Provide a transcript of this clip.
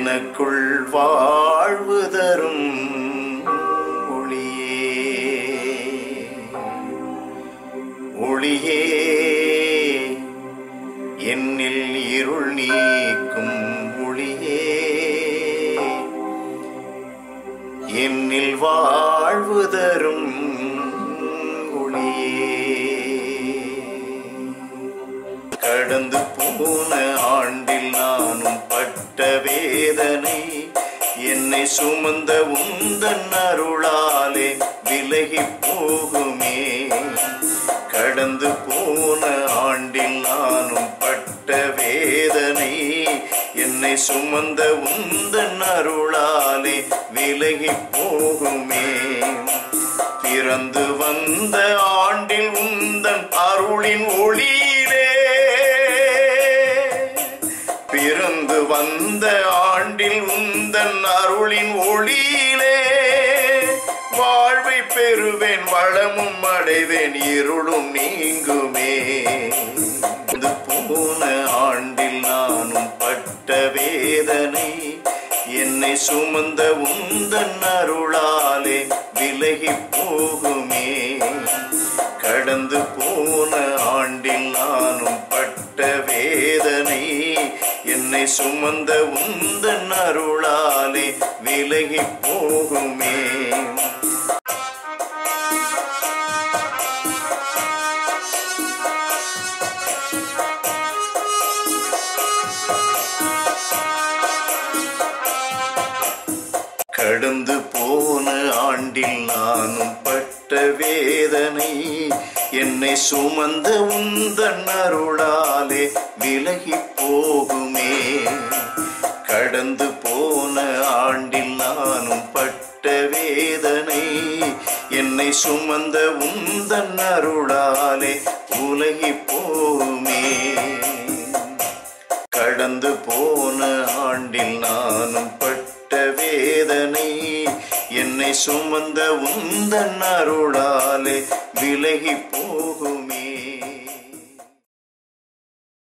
எனக்குள் வாழ்வு தரும் ஒளியே ஒளியே என்னில் இருள் நீக்கும் ஒளியே என்னில் வாழ்வு தரும் ஒளியே கடந்து போன ஆண்டில் நானும் பட்ட வேதனை என்னை சுமந்த உந்தன் அருளாலே விலகி போகுமே கடந்து போன ஆண்டில் நானும் பட்ட வேதனை என்னை சுமந்த உந்தன் அருளாலே விலகி போகுமே பிறந்து வந்த ஆண்டில் உந்தன் அருளின் ஒளியிலே பிறந்து வந்த ஆண்டில் உந்தன் அருளின் ஒளியிலே வாழ்வை பெறுவேன் வளமும் அடைவேன் இருளும் நீங்குமே இது போன ஆண்டில் நானும் பட்ட வேதனை என்னை சுமந்த உந்தன் அருளாலே விலகி போகுமே கடந்து போன ஆண்டில் நானும் பட்ட வேதனை என்னை சுமந்த உந்தன் அருளாலே விலகி போகுமே கடந்து போன ஆண்டில் நானும் பட்ட வேதனை என்னை சுமந்த உந்தன் அருளாலே விலகி போகுமே கடந்து போன ஆண்டில் நானும் பட்ட வேதனை என்னை சுமந்த உந்தன் அருளாலே உலகி போகுமே கடந்து போன ஆண்டில் நானும் பட்ட வேதனை என்னை சுமந்த உந்தன் அருளாலே விலகி போகும்